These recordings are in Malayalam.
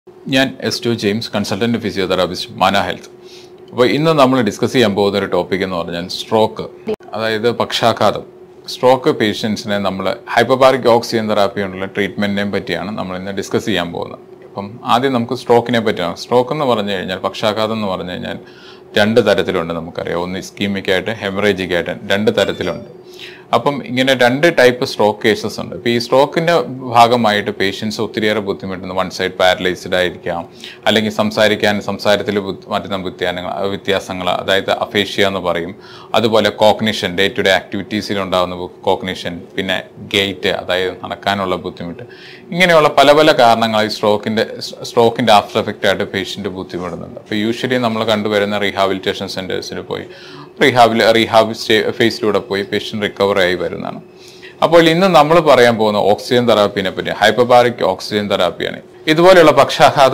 ഞാൻ എസ് ടു James consultant physiotherapist Mana health അപ്പോൾ ഇന്ന് നമ്മൾ ഡിസ്കസ് ചെയ്യാൻ പോകുന്ന ഒരു ടോപ്പിക് എന്ന് പറഞ്ഞാൽ സ്ട്രോക്ക് അതായത് പക്ഷാഘാതം സ്ട്രോക്ക് പേഷ്യൻസിനെ നമ്മൾ ഹൈപ്പബാറിക് ഓക്സിജൻ തെറാപ്പി കൊണ്ടുള്ള ട്രീറ്റ്മെൻറ്റിനെ പറ്റിയാണ് നമ്മൾ ഇന്ന് ഡിസ്കസ് ചെയ്യാൻ പോകുന്നത് അപ്പം ആദ്യം നമുക്ക് സ്ട്രോക്കിനെ പറ്റിയാണ് സ്ട്രോക്ക് എന്ന് പറഞ്ഞു കഴിഞ്ഞാൽ പക്ഷാഘാതം എന്ന് പറഞ്ഞു കഴിഞ്ഞാൽ രണ്ട് തരത്തിലുണ്ട് നമുക്കറിയാം ഒന്ന് ഇസ്കീമിക് ആയിട്ട് ഹെമറേജിക് ആയിട്ട് രണ്ട് തരത്തിലുണ്ട് അപ്പം ഇങ്ങനെ രണ്ട് ടൈപ്പ് സ്ട്രോക്ക് കേസസ് ഉണ്ട് ഇപ്പോൾ ഈ സ്ട്രോക്കിന്റെ ഭാഗമായിട്ട് പേഷ്യൻസ് ഒത്തിരിയേറെ ബുദ്ധിമുട്ടുന്നു വൺ സൈഡ് പാരലൈസ്ഡ് ആയിരിക്കാം അല്ലെങ്കിൽ സംസാരിക്കാൻ സംസാരത്തിൽ മാറ്റുന്ന വ്യത്യാസങ്ങൾ വ്യത്യാസങ്ങൾ അതായത് അഫേഷ്യ എന്ന് പറയും അതുപോലെ കോഗ്നിഷൻ ഡേ ടു ഡേ ആക്ടിവിറ്റീസിൽ ഉണ്ടാകുന്ന കോഗ്നിഷൻ പിന്നെ ഗേറ്റ് അതായത് നടക്കാനുള്ള ബുദ്ധിമുട്ട് ഇങ്ങനെയുള്ള പല പല കാരണങ്ങൾ ഈ സ്ട്രോക്കിന്റെ സ്ട്രോക്കിന്റെ ആഫ്റ്റർ എഫക്റ്റ് ആയിട്ട് പേഷ്യന്റ് ബുദ്ധിമുട്ടുന്നുണ്ട് അപ്പോൾ യൂഷ്വലി നമ്മൾ കണ്ടുവരുന്ന റീഹാബിലിറ്റേഷൻ സെന്റേഴ്സിൽ പോയി റീഹാബിൽ റീഹാബ് സ്റ്റേ ഫേസിലൂടെ പോയി പേഷ്യൻ്റ് റിക്കവർ ആയി വരുന്നതാണ് അപ്പോൾ ഇന്ന് നമ്മൾ പറയാൻ പോകുന്ന ഓക്സിജൻ തെറാപ്പിനെ പറ്റി ഹൈപ്പബാറിക് ഓക്സിജൻ തെറാപ്പിയാണ് ഇതുപോലെയുള്ള പക്ഷാഘാത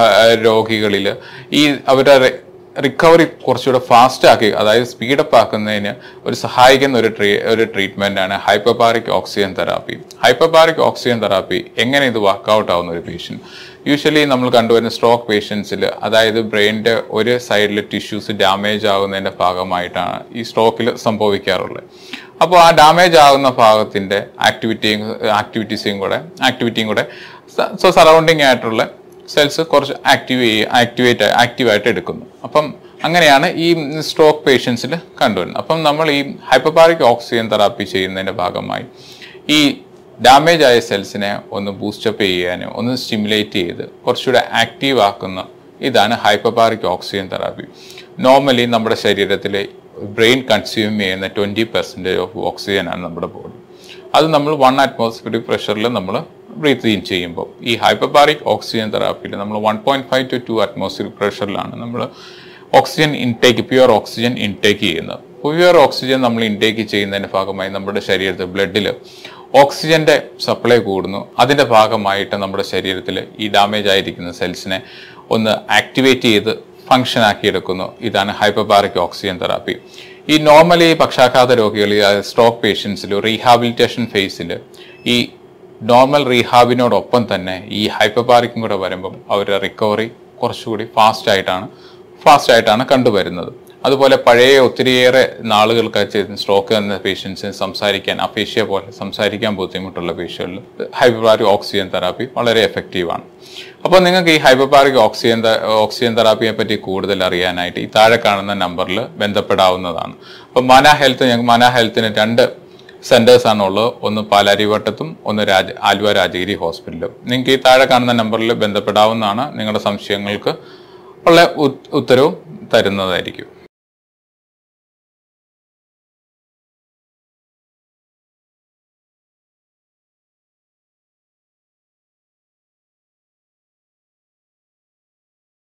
രോഗികളിൽ ഈ അവരുടെ റിക്കവറി കുറച്ചുകൂടെ ഫാസ്റ്റ് ആക്കി അതായത് സ്പീഡപ്പ് ആക്കുന്നതിന് ഒരു സഹായിക്കുന്ന ഒരു ട്രീ ഒരു ട്രീറ്റ്മെൻ്റ് ആണ് hyperbaric oxygen therapy hyperbaric oxygen therapy എങ്ങനെ ഇത് വർക്കൗട്ട് ആവുന്ന ഒരു പേഷ്യൻറ്റ് യൂഷ്വലി നമ്മൾ കണ്ടുവരുന്ന സ്ട്രോക്ക് പേഷ്യൻസിൽ അതായത് ബ്രെയിനിൻ്റെ ഒരു സൈഡിലെ ടിഷ്യൂസ് ഡാമേജ് ആകുന്നതിൻ്റെ ഭാഗമായിട്ടാണ് ഈ സ്ട്രോക്കിൽ സംഭവിക്കാറുള്ളത് അപ്പോൾ ആ ഡാമേജ് ആകുന്ന ഭാഗത്തിൻ്റെ ആക്ടിവിറ്റിയും ആക്ടിവിറ്റീസും കൂടെ ആക്ടിവിറ്റിയും കൂടെ സോ സറൗണ്ടിങ് ആയിട്ടുള്ള സെൽസ് കുറച്ച് ആക്റ്റീവ് ആക്ടിവേറ്റ് ആക്റ്റീവായിട്ട് എടുക്കുന്നു അപ്പം അങ്ങനെയാണ് ഈ സ്ട്രോക്ക് പേഷ്യൻസിൽ കണ്ടുവരുന്നത് അപ്പം നമ്മൾ ഈ ഹൈപ്പബാറിക് ഓക്സിജൻ തെറാപ്പി ചെയ്യുന്നതിൻ്റെ ഭാഗമായി ഈ ഡാമേജ് ആയ സെൽസിനെ ഒന്ന് ബൂസ്റ്റപ്പ് ചെയ്യാനും ഒന്ന് സ്റ്റിമുലേറ്റ് ചെയ്ത് കുറച്ചുകൂടെ ആക്റ്റീവ് ആക്കുന്ന ഇതാണ് ഹൈപ്പബാറിക് ഓക്സിജൻ തെറാപ്പി നോർമലി നമ്മുടെ ശരീരത്തിലെ ബ്രെയിൻ കൺസ്യൂം ചെയ്യുന്ന ട്വൻറ്റി പെർസെൻറ്റേജ് ഓഫ് ഓക്സിജനാണ് നമ്മുടെ ബോഡി അത് നമ്മൾ വൺ അറ്റ്മോസ്ഫിയറിക് പ്രഷറിൽ നമ്മൾ ബ്രീത്ത് ഇൻ ചെയ്യുമ്പോൾ ഈ ഹൈപ്പബാറിക് ഓക്സിജൻ തെറാപ്പിയിൽ നമ്മൾ one point five to two atmospheric പ്രഷറിലാണ് നമ്മൾ oxygen intake pure oxygen intake ചെയ്യുന്നത് പ്യുവർ ഓക്സിജൻ നമ്മൾ ഇൻടേക്ക് ചെയ്യുന്നതിൻ്റെ ഭാഗമായി നമ്മുടെ ശരീരത്തിൽ ബ്ലഡിൽ ഓക്സിജന്റെ സപ്ലൈ കൂടുന്നു അതിൻ്റെ ഭാഗമായിട്ട് നമ്മുടെ ശരീരത്തിൽ ഈ ഡാമേജ് ആയിരിക്കുന്ന സെൽസിനെ ഒന്ന് ആക്ടിവേറ്റ് ചെയ്ത് ഫങ്ഷൻ ആക്കിയെടുക്കുന്നു ഇതാണ് ഹൈപ്പബാറിക് ഓക്സിജൻ തെറാപ്പി ഈ നോർമലി പക്ഷാഘാത രോഗികളിൽ സ്ട്രോക്ക് പേഷ്യൻസിൽ റീഹാബിലിറ്റേഷൻ ഫേസിൽ ഈ നോർമൽ റീഹാബിനോടൊപ്പം തന്നെ ഈ ഹൈപ്പബാറിക്കും കൂടെ വരുമ്പം അവരുടെ റിക്കവറി കുറച്ചുകൂടി ഫാസ്റ്റ് ആയിട്ടാണ് ഫാസ്റ്റ് ആയിട്ടാണ് കണ്ടുവരുന്നത് അതുപോലെ പഴയ ഒത്തിരിയേറെ നാളുകൾക്ക് സ്ട്രോക്ക് എന്ന പേഷ്യൻസിന് സംസാരിക്കാൻ അഫേഷ്യ പോലെ സംസാരിക്കാൻ ബുദ്ധിമുട്ടുള്ള പേഷ്യന്റിൽ ഹൈപ്പബാറിക് ഓക്സിജൻ തെറാപ്പി വളരെ എഫക്റ്റീവാണ് അപ്പോൾ നിങ്ങൾക്ക് ഈ ഹൈപ്പബാറിക് ഓക്സിജൻ ഓക്സിജൻ തെറാപ്പിയെ പറ്റി കൂടുതൽ അറിയാനായിട്ട് ഈ താഴെ കാണുന്ന നമ്പറിൽ ബന്ധപ്പെടാവുന്നതാണ് അപ്പം മന ഹെൽത്ത് ഞങ്ങൾക്ക് മന ഹെൽത്തിന് രണ്ട് സെന്റേഴ്സ് ആണുള്ളത് ഒന്ന് പാലാരിവട്ടത്തും ഒന്ന് രാജ ആലുവ രാജഗിരി ഹോസ്പിറ്റലും നിങ്ങൾക്ക് ഈ താഴെ കാണുന്ന നമ്പറിൽ ബന്ധപ്പെടാവുന്നതാണ് നിങ്ങളുടെ സംശയങ്ങൾക്ക് ഉള്ള ഉത്തരവും തരുന്നതായിരിക്കും